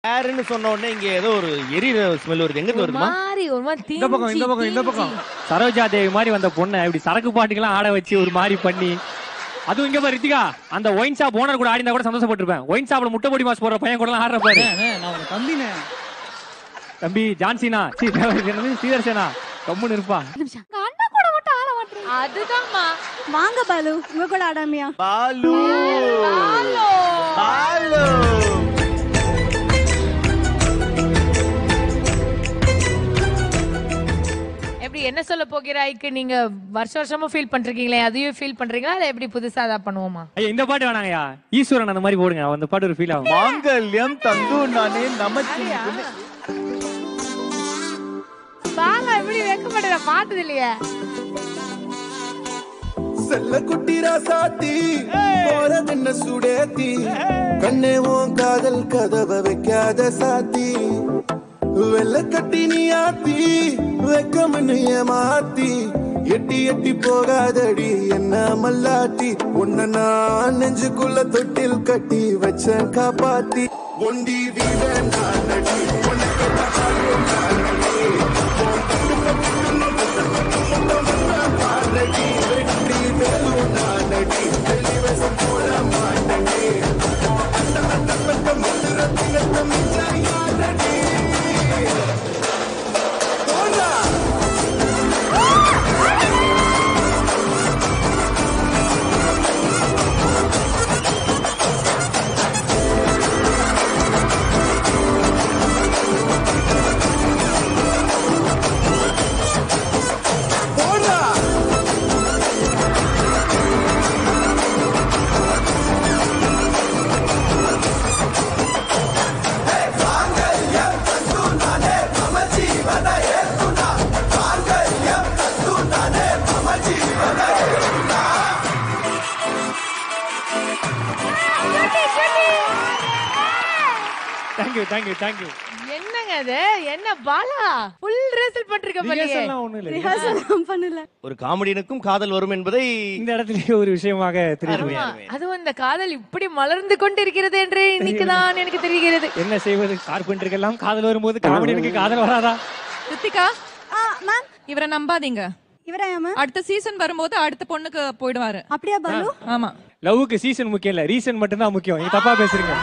ஏர்னு சொன்ன உடனே இங்க ஏதோ ஒரு எரியிற ஸ்மெல் வருது எங்க இருந்து ஒரு வருதுமா மாதிரி ஒரு மாதிரி இந்த பக்கம் இந்த பக்கம் இந்த பக்கம் தீஞ்சி. சரோஜா தேவி மாதிரி வந்த பொண்ணை இப்படி சரக்கு பாட்டுக்கெல்லாம் ஆட வச்சு ஒரு மாதிரி பண்ணி அதுவும் இங்க பாரு ரித்திகா அந்த ஒயின் ஷாப் ஓனர் கூட ஆடினா கூட சந்தோஷப்பட்டிருப்பேன் ஒயின் ஷாப்ல முட்டை பொடி மாஸ் போடுற பையன் கூட எல்லாம் ஆடுற பாரு நான் உங்க தம்பினே தம்பி ஜான்சினா சீ, என்னது சீதர்சனா கம்முன்னு இருப்பா உங்க அண்ணன் கூட மட்டும் ஆட மாட்டேன் அதுதான்மா வாங்க பாலு உங்க கூட ஆடாமியா பாலு ஹலோ பாலு எப்படி என்ன சொல்ல போகிறாய்க்கு நீங்க வருஷ வருஷமா ஃபீல் பண்றீங்களே அதையும் ஃபீல் பண்றீங்களா இல்ல எப்படி புதுசா தான் பண்ணுவோமா ஐயா இந்த பாட்டு வேணாங்கய்யா ஈஸ்வரன் அந்த மாதிரி போடுங்க அந்த பாட்டு ஒரு ஃபீல் ஆகும் மாங்கல்யம் தந்து நானே நமச்சி பாலா எப்படி வைக்கப்பட்ட பார்த்தது இல்லையா செல்ல குட்டி ராசாத்தி போறதென்ன சுடேத்தி கண்ணே உன் காதல் கதவை வைக்காத சாத்தி வெள்ள கட்டி நீ ஆத்தி வெக்கம்னு ஏமாத்தி எட்டி எட்டி போகாதடி என்ன மல்லாட்டி உன்னை நான் நெஞ்சுக்குள்ள தொட்டில் கட்டி வச்சேன் காப்பாத்தி ஒண்டி வீட நான் நடி உனக்கு தகாலும் நான் நடி. உன் பாரடி வெற்றி வெல்லும் நானடி வெளிவசம் போட மாட்டடி அந்த அந்த பட்ட மதுரத்தினத்தை மிச்சம் யாரடி போடா போடா தேங்க்யூ தேங்க்யூ தேங்க்யூ என்னங்க அது என்ன பாலா ஃபுல் ரிஹர்சல் பண்றீங்க போலயே ரிஹர்சல்லாம் ஒண்ணும் இல்லை ரிஹர்சல் பண்ணல ஒரு காமெடியனுக்கும் காதல் வரும் என்பதை இந்த இடத்துல ஒரு விஷயமாக தெரியுது ஆமா, அதுவும் இந்த காதல் இப்படி மலர்ந்து கொண்டிருக்கிறது என்று இன்னைக்கு தான் எனக்கு தெரிகிறது என்ன செய்வது கார்பெண்டருக்கெல்லாம் காதல் வரும்போது காமெடியனுக்கு காதல் வராதா ரித்திகா ஆ மேம் இவரை நம்பாதீங்க இவரா மேம் அடுத்த சீசன் வரும்போது அடுத்த பொண்ணுக்கு போயிடுவாரு அப்படியா பாலு ஆமா லவ்வுக்கு சீசன் முக்கியம் இல்ல ரீசன் மட்டும்தான் முக்கியம் நீங்க தப்பா பேசுறீங்க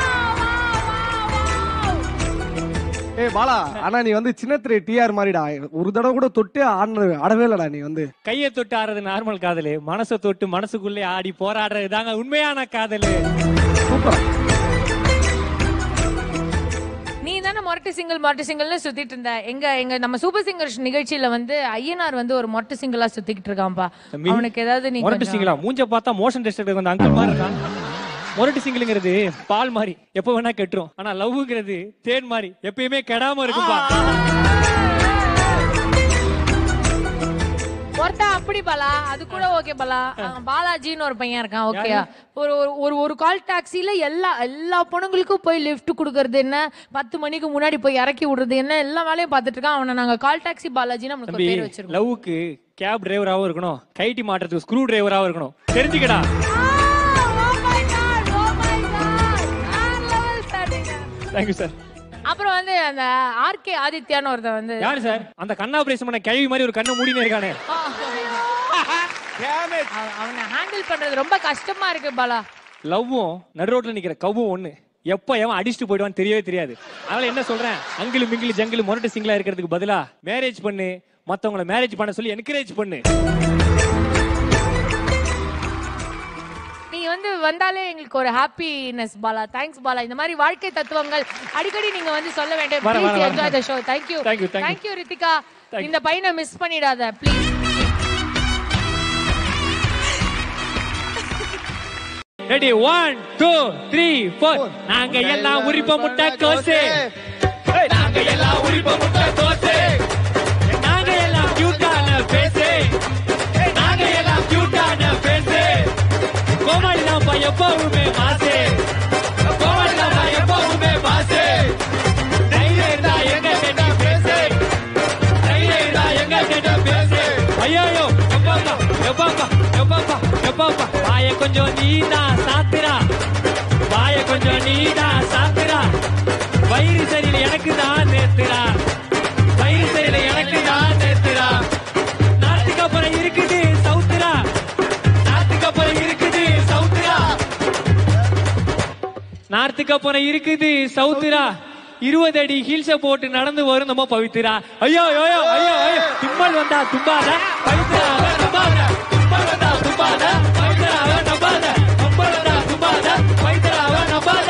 ஏய் பாலா ஆனா நீ வந்து சின்ன திரை டிஆர் மாதிரிடா ஒரு தடவை கூட தொட்டே ஆடினது ஆடவே இல்லடா நீ வந்து கையை தொட்டு ஆடுறது நார்மல் காதலு மனசை தொட்டு மனசுக்குள்ளே ஆடி போராடுறது தாங்க உண்மையான காதலு நீ தானே மொரட்டு சிங்கிள் மொரட்டு சிங்கிள்னு சுத்திட்டு இருந்த எங்க எங்க நம்ம சூப்பர் சிங்கர் நிகழ்ச்சியில வந்து ஐயனார் வந்து ஒரு மொரட்டு சிங்கிளா சுத்திக்கிட்டு இருக்கான்பா தம்பி, அவனுக்கு ஏதாவது நீ முரட்டு கொஞ்சம்- சிங்கிளா மூஞ்ச பார்த்தா மோஷன் டெஸ்ட் எடுக்க வந்த அங்கிள் மாதிரி இருக்கான் முரட்டு சிங்கிள்ங்கிறது பால் மாதிரி எப்ப வேணா கெட்டுரும் ஆனா லவ்ங்கிறது தேன் மாதிரி எப்பயுமே கெடாம இருக்கும்பா ஒருத்தன் அப்படி பாலா அது கூட ஓகே பாலா அவன் பாலாஜின்னு ஒரு பையன் இருக்கான் ஓகேயா ஒரு ஒரு- ஒரு ஒரு கால் டாக்ஸில எல்லா எல்லா பொண்ணுங்களுக்கும் போய் லிஃப்ட் கொடுக்கறது என்ன பத்து மணிக்கு முன்னாடி போய் இறக்கி விடுறது என்ன எல்லா வேலையும் பார்த்துட்டு இருக்கான் அவனை நாங்க கால் டாக்ஸி பாலாஜின்னு அவனுக்கு தம்பி ஒரு பேர் வச்சிருக்கோம் லவ்வுக்கு கேப் டிரைவராவும் இருக்கணும் கைட்டி மாட்டுறதுக்கு ஸ்க்ரூ டிரைவராவும் இருக்கணும் தெரிஞ்சுக்கடா தேங்க்யூ சார் அப்புறம் வந்து அந்த ஆர்கே ஆதித்யான்னு ஒருத்தன் வந்து யாரு சார் அந்த கண்ணா ஆபரேஷன் பண்ண கிழவி மாதிரி ஒரு கண்ணை மூடினே இருக்கானே அவ- அவனை ஹேண்டில் பண்றது ரொம்ப கஷ்டமா இருக்கு பாலா லவ்வும் நடு ரோட்ல நிக்கிற கவ்வும் ஒண்ணு எப்ப எவன் அடிச்சுட்டு போயிடுவான்னு தெரியவே தெரியாது அதனால என்ன சொல்றேன் அங்கிள் மிங்கிள் ஜங்கிள் முரட்டு சிங்கிளா இருக்கிறதுக்கு பதிலா மேரேஜ் பண்ணு மத்தவங்கள மேரேஜ் பண்ண சொல்லி என்கரேஜ் பண்ணு நீ வந்து வந்தாலே எங்களுக்கு ஒரு ஹாப்பினஸ் பாலா தேங்க்ஸ் பாலா இந்த மாதிரி வாழ்க்கை தத்துவங்கள் அடிக்கடி நீங்க வந்து சொல்ல வேண்டிய வரேன், ப்ளீஸ் வரேன், என்ஜாய் த வரேன். Show thank you Thank you, thank you. Thank you Rithika Thank you. இந்த பையனை மிஸ் பண்ணிடாத please ready one two three four நாங்க எல்லாம் உரிப்ப முட்டை கோசு நாங்க எல்லாம் உரிப்ப முட்டை கோசு நாங்க எல்லாம் கியூட்டான பேசு நாங்க எல்லாம் கியூட்டான பேசு கோமாளி தான் பையன் எப்பவுமே மாசு கோமாளி தான் பையன் எப்பவுமே மாசு தைரியம் இருந்தா எங்க கிட்ட பேசு தைரியம் இருந்தா எங்க கிட்ட பேசு ஐயோ எப்பாப்பா எப்பாப்பா எப்பாப்பா எப்பாப்பா வாய கொஞ்சம் நீதான் சாத்துறா வாய கொஞ்சம் நீதான் சாத்துறா எனக்கு தான் நேத்துடா வயிறு சரியில்லை எனக்கு தான் நேத்துடா நாட்டுக்கு அப்புறம் இருக்குது சவுத்துரா நாட்டுக்கு அப்புறம் இருக்குது சவுத்துரா நார்த்துக்கு அப்புறம் இருக்குது சவுத்துரா இருபது அடி ஹீல்ஸ போட்டு நடந்து வரும் நம்ம பவித்ரா ஐயோ ஐயோ ஐயோ ஐயோ தும்மல் வந்தா தும்பாத பவித்ராவை நம்பாத தும்மல் வந்தா தும்பாத பவித்ராவை நம்பாத தும்மல் வந்தா தும்பாத பவித்ராவை நம்பாத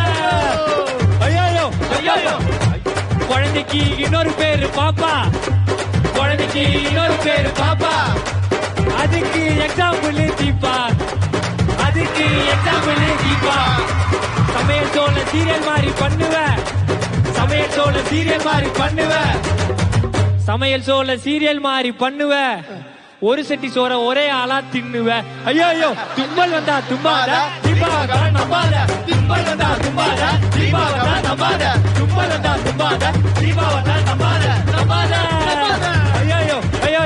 ஐயோ ஐயோ ஐயோ குழந்தைக்கு இன்னொரு பேரு பாப்பா குழந்தைக்கு இன்னொரு பேரு பாப்பா அதுக்கு எக்ஸாம்பிள் தீபா அதுக்கு எக்ஸாம்பிள் தீபா சமையல் சோழ சீரியல் மாதிரி பண்ணுவ சமையல் சோழ சீரியல் மாதிரி பண்ணுவ சமையல் சோழ சீரியல் மாதிரி பண்ணுவ ஒரு சட்டி சோற ஒரே ஆளா தின்னுவ ஐயோ ஐயோ தும்மல் வந்தா தும்பாத தீபாவதா நம்பாத தும்மல் வந்தா தும்பாத தீபாவதா நம்பாத தும்மல் வந்தா தும்பாத தீபாவதா நம்பாத நம்பாத ஐயோ ஐயோ ஐயோ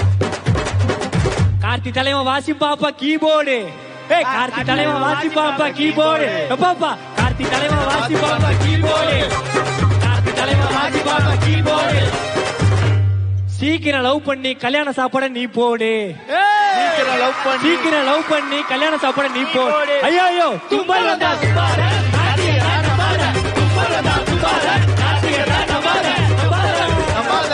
கார்த்தி தலைவன் வாசி பாப்பா கீபோர்டு ஏய் கார்த்தி தலைவன் வாசி பாப்பா கீபோர்டு பாப்பா கார்த்தி தலைவன் வாசி பாப்பா கீபோர்டு கார்த்தி தலைவன் வாசி பாப்பா கீபோர்டு சீக்கிரம் லவ் பண்ணி கல்யாண சாப்பாட நீ போடு சீக்கிரம் லவ் பண்ணி சீக்கிரம் லவ் பண்ணி கல்யாண சாப்பாட நீ போடு ஐயோ ஐயோ தும்மல் வந்தா தும்பாத நாட்டியடா நம்பாத தும்மல் வந்தா தும்பாத நாட்டியடா நம்பாத நம்பாத நம்பாத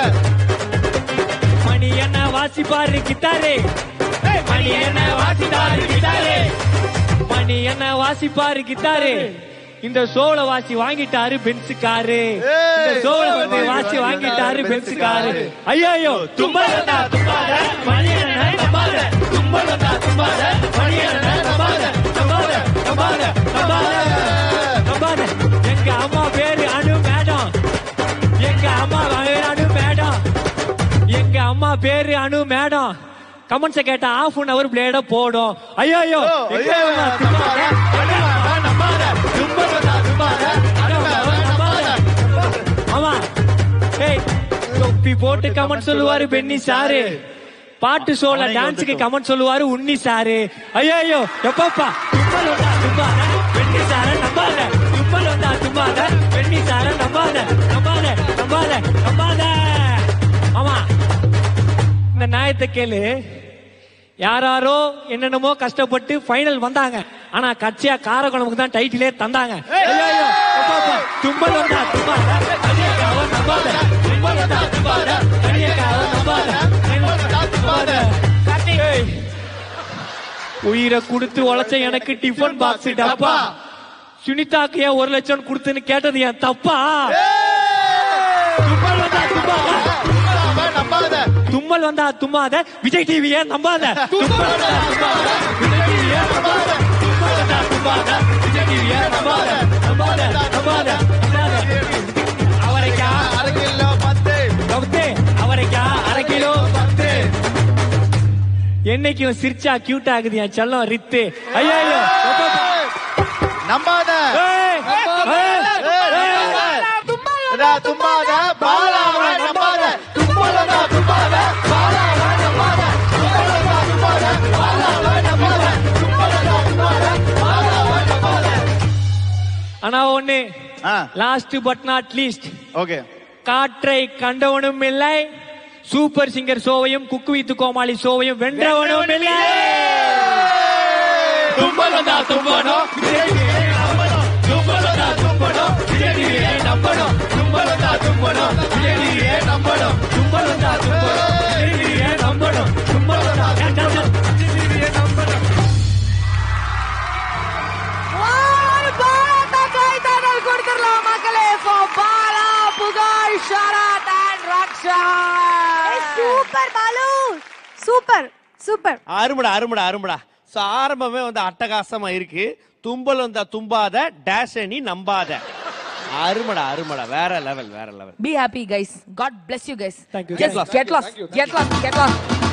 மணி என்ன வாசிப்பாரு கிட்டாரே மணி என்ன வாசிப்பாரு கிட்டாரே மணி என்ன வாசிப்பாரு கிட்டாரே இந்த சோள வாசி வாங்கிட்டாரு பென்ஸ் காரு இந்த சோள வந்து வாசி வாங்கிட்டாரு பென்ஸ் காரு ஐயோ தும்பல் வந்தா தும்பாத மணி என்ன நம்பாத தும்பல் வந்தா தும்பாத மணி என்ன நம்பாத நம்பாத நம்பாத நம்பாத நம்பாத எங்க அம்மா பேரு அனு மேடம் எங்க அம்மா பேரு அனு மேடம் எங்க அம்மா பேரு அனு மேடம் கமெண்ட்ஸ கேட்டா ஆஃப் அன் அவர் பிளேட போடும் ஐயோ ஐயோ எங்க ஐயோ, அம்மா திம்பாத, அடா, நம்பாத, தும்பல் வந்தா தும்பாத, அடா, நம்பாத. ஆமா ஏய் தொப்பி போட்டு கமெண்ட் சொல்லுவாரு பென்னி சாரு பாட்டு ஷோல டான்ஸுக்கு கமெண்ட் சொல்லுவாரு உன்னி சாரு ஐயோ ஐயோ எப்பப்பா தும்பல் வந்தா தும்பாத பென்னி சார நம்பாத தும்பல் வந்தா தும்பாத பென்னி சார நம்பாத நம்பாத நம்பாத நம்பாத ஆமா இந்த நியாயத்தை கேளு யாராரோ என்னென்னமோ கஷ்டப்பட்டு ஃபைனல் வந்தாங்க ஆனா கட்சியா காரக்குழம்புக்கு தான் டைட்டிலே தந்தாங்க ஐயோ, ஐயோ, அப்பா, அப்பா, தும்பல் வந்தா தும்பாத கனியக்காவ நம்பாத தும்பல் வந்தா தும்பாத கனியக்காவ நம்பாத நம்பாத ஏய், உயிரை கொடுத்து உழைச்ச எனக்கு டிஃபன் பாக்ஸ் டப்பா சுனிதாக்கு ஏன் ஒரு லட்சம் கொடுத்துன்னு கேட்டது என் தப்பா தும்பல் வந்தா தும்பாத நம்பாத தும்மல் வந்தா தும்மாத விஜய் டிவியே நம்பாத தும்மல் வந்தா தும்மாத விஜய் டிவியே நம்பாத தும்மல் வந்தா தும்மாத விஜய் டிவியே நம்பாத நம்பாத நம்பாத நம்பாத. அவரைக்காய் அரை கிலோ பத்து கவுத்து அவரைக்காய் அரை கிலோ பத்து என்னைக்கும் சிரிச்சா கியூட் ஆகுது என் செல்லம் ரித்து ஐயோ ஐயோ நம்பாத ஏய், ஏய், ஏய். இதா தும்பாத பாலாவை நம்பாத தும்மல் வந்தா தும்பாத பாலாவை நம்பாத தும்மல் வந்தா தும்பாத பாலாவை நம்பாத தும்மல் வந்தா தும்பாத பாலாவை நம்பாத ஆனா ஒண்ணு ஆ last but not least okay காற்றை கண்டவனும் இல்லை சூப்பர் சிங்கர் சோவையும் குக்கு வித்து கோமாளி சோவையும் வென்றவனும் இல்லை தும்பல் வந்தா தும்பணும் விஜய் டிவியை நம்பணும். தும்பல் வந்தா தும்பணும் விஜய் டிவியை நம்பணும். தும்பல் வந்தா தும்பணும் விஜய் டிவியை நம்பணும். தும்பல் வந்தா தும்பணும் விஜய் டிவியை நம்பணும். தும்பல் வந்தா தும்பணும் விஜய் டிவியை நம்பணும். ஒரு பாராட்ட கைத்தட்டல் கொடுத்துடலாம் மக்களே for Bala Pugazh Sharath and Raksha super Balu super super அருமடா அருமடா அருமடா சோ ஆரம்பமே வந்து அட்டகாசமா இருக்கு தும்பல் வந்தா தும்பாத டேஷ் நீ நம்பாத அருமடா அருமடா வேற லெவல் வேற level Be happy, guys. God bless you, guys. Thank you. Just Get lost. get lost. Get lost. Get lost.